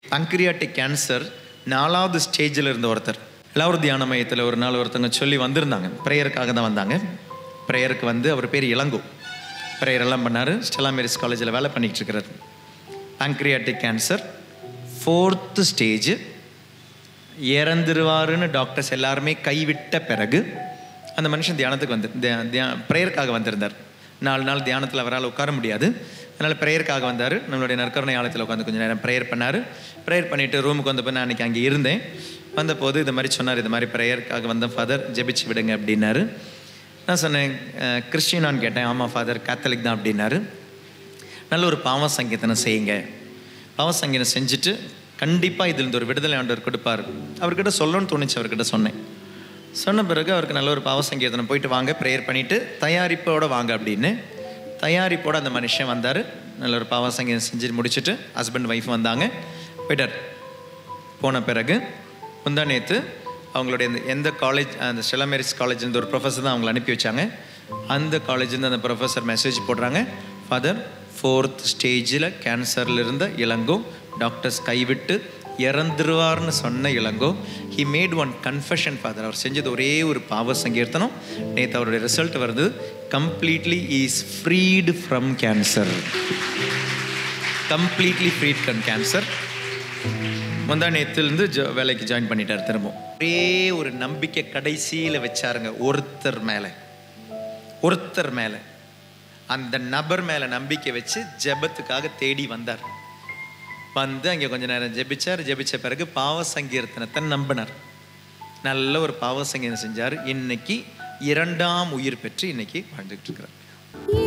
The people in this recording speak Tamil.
பங்க்ரியாட்டிக் கேன்சர் நாலாவது ஸ்டேஜில் இருந்த ஒருத்தர் எல்லாரும் தியான மையத்தில் ஒரு நாள் ஒருத்தவங்க சொல்லி வந்திருந்தாங்க ப்ரேயருக்காக தான் வந்தாங்க ப்ரேயருக்கு வந்து அவர் பேர் இளங்கோ ப்ரேயர் எல்லாம் பண்ணார் ஸ்டெலா மேரிஸ் காலேஜில் வேலை பண்ணிட்டு இருக்கிறார் பங்க்ரியாட்டிக் கேன்சர் ஃபோர்த்து ஸ்டேஜ் இறந்துருவாருன்னு டாக்டர்ஸ் எல்லாருமே கைவிட்ட பிறகு அந்த மனுஷன் தியானத்துக்கு வந்து தியா தியா ப்ரேயருக்காக வந்திருந்தார் நாலு நாள் தியானத்தில் அவரால் உட்கார முடியாது அதனால் ப்ரேயருக்காக வந்தார் நம்மளுடைய நற்கருணை ஆலயத்தில் உட்காந்து கொஞ்சம் நேரம் ப்ரேயர் பண்ணார் ப்ரேயர் பண்ணிவிட்டு ரூமுக்கு வந்தப்போ நான் அன்றைக்கி அங்கே இருந்தேன் வந்தபோது இது மாதிரி சொன்னார் இது மாதிரி ப்ரேயருக்காக வந்த ஃபாதர் ஜெபிச்சு விடுங்க அப்படின்னாரு நான் சொன்னேன் "அஹ், கிறிஸ்டியனான்னு கேட்டேன் ஆமாம் ஃபாதர் கேத்தலிக் தான் அப்படின்னாரு நல்ல ஒரு பாவ சங்கீதனை செய்யுங்க பாவ சங்கீதம் செஞ்சுட்டு கண்டிப்பாக இதில் இந்த ஒரு விடுதலை ஆண்டவர் கொடுப்பார் அவர்கிட்ட சொல்லணும்னு தோணுச்சு அவர்கிட்ட சொன்னேன் சொன்ன பிறகு அவருக்கு நல்ல ஒரு பாவ சங்கீதனம் போயிட்டு வாங்க ப்ரேயர் பண்ணிவிட்டு தயாரிப்போட வாங்க அப்படின்னு தயாரிப்போட அந்த மனுஷன் வந்தார் நல்ல ஒரு பாவ சங்கீதம் செஞ்சு முடிச்சுட்டு ஹஸ்பண்ட் ஒய்ஃப் வந்தாங்க போயிட்டார் போன பிறகு முந்தா நேற்று அவங்களுடைய இந்த எந்த காலேஜ் அந்த ஸ்டெலமேரிஸ் காலேஜ் இந்த ஒரு ப்ரொஃபஸர் தான் அவங்களை அனுப்பி வச்சாங்க அந்த காலேஜ்லேருந்து அந்த ப்ரொஃபஸர் மெசேஜ் போடுறாங்க ஃபாதர் ஃபோர்த் ஸ்டேஜில் கேன்சரில் இருந்த இளங்கோ டாக்டர்ஸ் கைவிட்டு இறந்துருவார்னு சொன்ன Elango he made one confession father அவர் செஞ்சது ஒரே ஒரு பாவ சங்கீர்த்தனம் நேற்று அவருடைய ரிசல்ட் வருது completely is freed from cancer completely freed from cancer முந்தா நேத்துலேருந்து ஜோ வேலைக்கு ஜாயின் பண்ணிட்டார் திரும்ப ஒரே ஒரு நம்பிக்கை கடைசியில் வச்சாருங்க ஒருத்தர் மேலே ஒருத்தர் மேலே அந்த நபர் மேலே நம்பிக்கை வச்சு ஜெபத்துக்காக தேடி வந்தார் வந்து அங்கே கொஞ்ச நேரம் ஜெபிச்சார் ஜெபிச்ச பிறகு பாவ சங்கீர்த்தனத்தை நம்பினார் நல்ல ஒரு பாவ சங்கீதம் செஞ்சார் இன்னைக்கு இரண்டாம் உயிர் பெற்று இன்னைக்கு வாழ்ந்துட்டு இருக்கிறார்